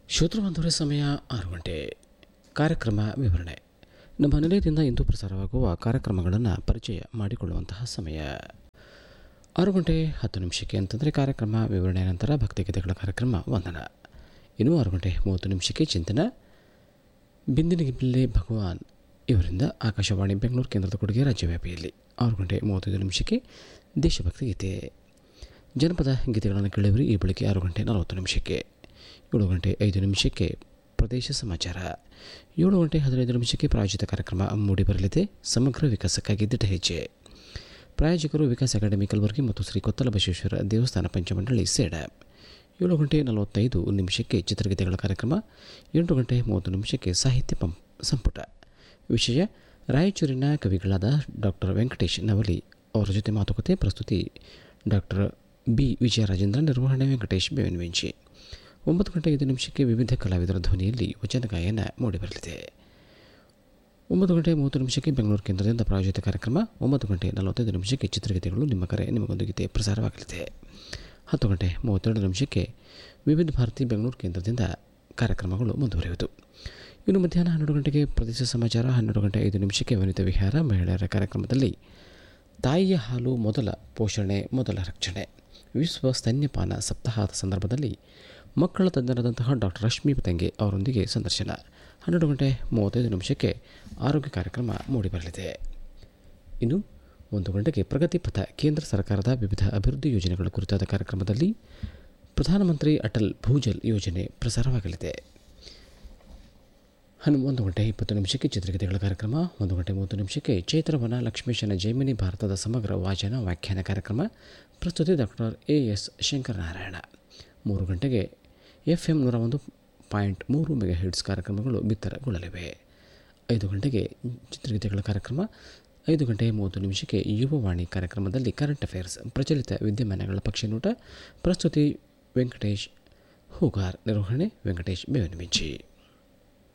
ಶ್ರೋತೃಬಂಧುವರ ಸಮಯ ಆರು ಗಂಟೆ ಕಾರ್ಯಕ್ರಮ ವಿವರಣೆ ನಮ್ಮ ನಿಲಯದಿಂದ ಇಂದು ಪ್ರಸಾರವಾಗುವ ಕಾರ್ಯಕ್ರಮಗಳನ್ನು ಪರಿಚಯ ಮಾಡಿಕೊಳ್ಳುವಂತಹ ಸಮಯ ಆರು ಗಂಟೆ ಹತ್ತು ನಿಮಿಷಕ್ಕೆ ಅಂತಂದರೆ ಕಾರ್ಯಕ್ರಮ ವಿವರಣೆ ನಂತರ ಭಕ್ತಿಗೀತೆಗಳ ಕಾರ್ಯಕ್ರಮ ವಂದನ ಇನ್ನು ಆರು ಗಂಟೆ ಮೂವತ್ತು ನಿಮಿಷಕ್ಕೆ ಚಿಂತನ ಬಿಂದಿನಗಿಲ್ಲೆ ಭಗವಾನ್ ಇವರಿಂದ ಆಕಾಶವಾಣಿ ಬೆಂಗಳೂರು ಕೇಂದ್ರದ ಕೊಡುಗೆ ರಾಜ್ಯವ್ಯಾಪಿಯಲ್ಲಿ ಆರು ಗಂಟೆ ಮೂವತ್ತೈದು ನಿಮಿಷಕ್ಕೆ ದೇಶಭಕ್ತಿ ಗೀತೆ ಜನಪದ ಗೀತೆಗಳನ್ನು ಕೇಳಿವರಿ ಈ ಬೆಳಗ್ಗೆ ಆರು ಗಂಟೆ ನಲವತ್ತು ನಿಮಿಷಕ್ಕೆ ಏಳು ಗಂಟೆ ಐದು ನಿಮಿಷಕ್ಕೆ ಪ್ರದೇಶ ಸಮಾಚಾರ ಏಳು ಗಂಟೆ ಹದಿನೈದು ನಿಮಿಷಕ್ಕೆ ಪ್ರಾಯೋಜಿತ ಕಾರ್ಯಕ್ರಮ ಮೂಡಿಬರಲಿದೆ ಸಮಗ್ರ ವಿಕಾಸಕ್ಕಾಗಿ ದಿಟ್ಟ ಹೆಜ್ಜೆ ಪ್ರಾಯೋಜಕರು ವಿಕಾಸ್ ಅಕಾಡೆಮಿ ಕಲಬುರಗಿ ಮತ್ತು ಶ್ರೀ ಕೊತ್ತಲ ಬಸವೇಶ್ವರ ದೇವಸ್ಥಾನ ಪಂಚಮಂಡಳಿ ಸೇಡ ಏಳು ಗಂಟೆ ನಲವತ್ತೈದು ನಿಮಿಷಕ್ಕೆ ಚಿತ್ರಗೀತೆಗಳ ಕಾರ್ಯಕ್ರಮ ಎಂಟು ಗಂಟೆ ಮೂವತ್ತು ನಿಮಿಷಕ್ಕೆ ಸಾಹಿತ್ಯ ಪಂ ಸಂಪುಟ ವಿಷಯ ರಾಯಚೂರಿನ ಕವಿಗಳಾದ ಡಾಕ್ಟರ್ ವೆಂಕಟೇಶ್ ನವಲಿ ಅವರ ಜೊತೆ ಮಾತುಕತೆ ಪ್ರಸ್ತುತಿ ಡಾಕ್ಟರ್ ಬಿ ವಿಜಯರಾಜೇಂದ್ರ ನಿರ್ವಹಣೆ ವೆಂಕಟೇಶ್ ಬೇವನ್ವೆಂಚಿ ಒಂಬತ್ತು ಗಂಟೆ ಐದು ನಿಮಿಷಕ್ಕೆ ವಿವಿಧ ಕಲಾವಿದರ ಧ್ವನಿಯಲ್ಲಿ ವಚನ ಗಾಯನ ಮೂಡಿಬರಲಿದೆ ಒಂಬತ್ತು ಗಂಟೆ ಮೂವತ್ತು ನಿಮಿಷಕ್ಕೆ ಬೆಂಗಳೂರು ಕೇಂದ್ರದಿಂದ ಪ್ರಾಯೋಜಿತ ಕಾರ್ಯಕ್ರಮ ಒಂಬತ್ತು ಗಂಟೆ ನಲವತ್ತೈದು ನಿಮಿಷಕ್ಕೆ ಚಿತ್ರಗೀತೆಗಳು ನಿಮ್ಮ ಕರೆ ನಿಮಗೊಂದು ಗೀತೆ ಪ್ರಸಾರವಾಗಲಿದೆ ಹತ್ತು ಗಂಟೆ ಮೂವತ್ತೆರಡು ನಿಮಿಷಕ್ಕೆ ವಿವಿಧ ಭಾರತಿ ಬೆಂಗಳೂರು ಕೇಂದ್ರದಿಂದ ಕಾರ್ಯಕ್ರಮಗಳು ಮುಂದುವರಿಯುವುದು ಇನ್ನು ಮಧ್ಯಾಹ್ನ ಹನ್ನೆರಡು ಗಂಟೆಗೆ ಪ್ರದೇಶ ಸಮಾಚಾರ ಹನ್ನೆರಡು ಗಂಟೆ ಐದು ನಿಮಿಷಕ್ಕೆ ವನಿತಾ ವಿಹಾರ ಮಹಿಳೆಯರ ಕಾರ್ಯಕ್ರಮದಲ್ಲಿ ತಾಯಿಯ ಹಾಲು ಮೊದಲ ಪೋಷಣೆ ಮೊದಲ ರಕ್ಷಣೆ ವಿಶ್ವ ಸ್ತನ್ಯಪಾನ ಸಪ್ತಾಹದ ಸಂದರ್ಭದಲ್ಲಿ ಮಕ್ಕಳ ತಜ್ಞರಾದಂತಹ ಡಾಕ್ಟರ್ ರಶ್ಮಿ ಪತಂಗೆ ಅವರೊಂದಿಗೆ ಸಂದರ್ಶನ ಹನ್ನೆರಡು ಗಂಟೆ ಮೂವತ್ತೈದು ನಿಮಿಷಕ್ಕೆ ಆರೋಗ್ಯ ಕಾರ್ಯಕ್ರಮ ಮೂಡಿಬರಲಿದೆ ಇನ್ನು ಒಂದು ಗಂಟೆಗೆ ಪ್ರಗತಿ ಪಥ ಕೇಂದ್ರ ಸರ್ಕಾರದ ವಿವಿಧ ಅಭಿವೃದ್ಧಿ ಯೋಜನೆಗಳ ಕುರಿತಾದ ಕಾರ್ಯಕ್ರಮದಲ್ಲಿ ಪ್ರಧಾನಮಂತ್ರಿ ಅಟಲ್ ಭೂಜಲ್ ಯೋಜನೆ ಪ್ರಸಾರವಾಗಲಿದೆ ಹನ್ನು ಒಂದು ಗಂಟೆ ಇಪ್ಪತ್ತು ನಿಮಿಷಕ್ಕೆ ಚಿತ್ರಗೀತೆಗಳ ಕಾರ್ಯಕ್ರಮ ಒಂದು ಗಂಟೆ ಮೂವತ್ತು ನಿಮಿಷಕ್ಕೆ ಚೈತ್ರವನ ಲಕ್ಷ್ಮೇಶನ ಜೈಮಿನಿ ಭಾರತದ ಸಮಗ್ರ ವಾಚನ ವ್ಯಾಖ್ಯಾನ ಕಾರ್ಯಕ್ರಮ ಪ್ರಸ್ತುತಿ ಡಾಕ್ಟರ್ ಎ ಎಸ್ ಶಂಕರನಾರಾಯಣ ಮೂರು ಗಂಟೆಗೆ ಎಫ್ ಎಂ ನೂರ ಒಂದು ಪಾಯಿಂಟ್ ಮೂರು ಮೆಗಾ ಹಿಡ್ಸ್ ಕಾರ್ಯಕ್ರಮಗಳು ಬಿತ್ತರಗೊಳ್ಳಲಿವೆ ಐದು ಗಂಟೆಗೆ ಚಿತ್ರಗೀತೆಗಳ ಕಾರ್ಯಕ್ರಮ ಐದು ಗಂಟೆ ಮೂವತ್ತು ನಿಮಿಷಕ್ಕೆ ಯುವವಾಣಿ ಕಾರ್ಯಕ್ರಮದಲ್ಲಿ ಕರೆಂಟ್ ಅಫೇರ್ಸ್ ಪ್ರಚಲಿತ ವಿದ್ಯಮಾನಗಳ ಪಕ್ಷಿನೋಟ ಪ್ರಸ್ತುತಿ ವೆಂಕಟೇಶ್ ಹೂಗಾರ್ ನಿರ್ವಹಣೆ ವೆಂಕಟೇಶ್ ಬೇವನಮಿಂಚಿ